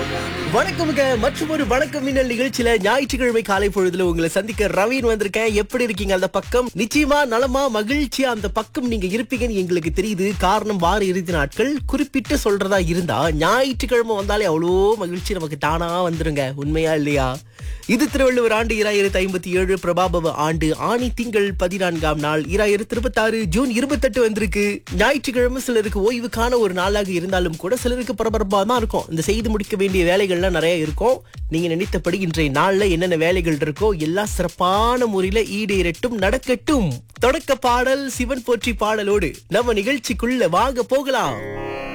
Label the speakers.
Speaker 1: வணக்கமுங்க மற்றும் ஒரு வணக்கம் மின்னல் நிகழ்ச்சியில ஞாயிற்றுக்கிழமை காலை பொழுதுல உங்களை சந்திக்க ரவீன் வந்திருக்கேன் எப்படி இருக்கீங்க அந்த பக்கம் நிச்சயமா நலமா மகிழ்ச்சியா அந்த பக்கம் நீங்க இருப்பீங்கன்னு எங்களுக்கு தெரியுது காரணம் வார இறுதி நாட்கள் குறிப்பிட்டு சொல்றதா இருந்தா ஞாயிற்றுக்கிழமை வந்தாலே அவ்வளோ மகிழ்ச்சி நமக்கு தானா வந்துருங்க உண்மையா இல்லையா இது திருவள்ளுவர் ஆண்டு இராயிரத்தி ஐம்பத்தி ஏழு பிரபாபவ ஆண்டு ஆணி திங்கள் பதினான்காம் நாள் இராயிரத்தி இருபத்தாறு ஜூன் இருபத்தெட்டு வந்திருக்கு ஞாயிற்றுக்கிழமை சிலருக்கு ஓய்வுக்கான ஒரு நாளாக இருந்தாலும் கூட சிலருக்கு பரபரப்பா தான் இருக்கும் இந்த செய்து முடிக்க வேண்டிய வேலைகள்லாம் நிறைய இருக்கும் நீங்க நினைத்தபடி இன்றைய நாள்ல என்னென்ன வேலைகள் இருக்கோ எல்லாம் சிறப்பான முறையில ஈடேறட்டும் நடக்கட்டும் தொடக்க பாடல் சிவன் போற்றி பாடலோடு நம்ம நிகழ்ச்சிக்குள்ள வாங்க போகலாம்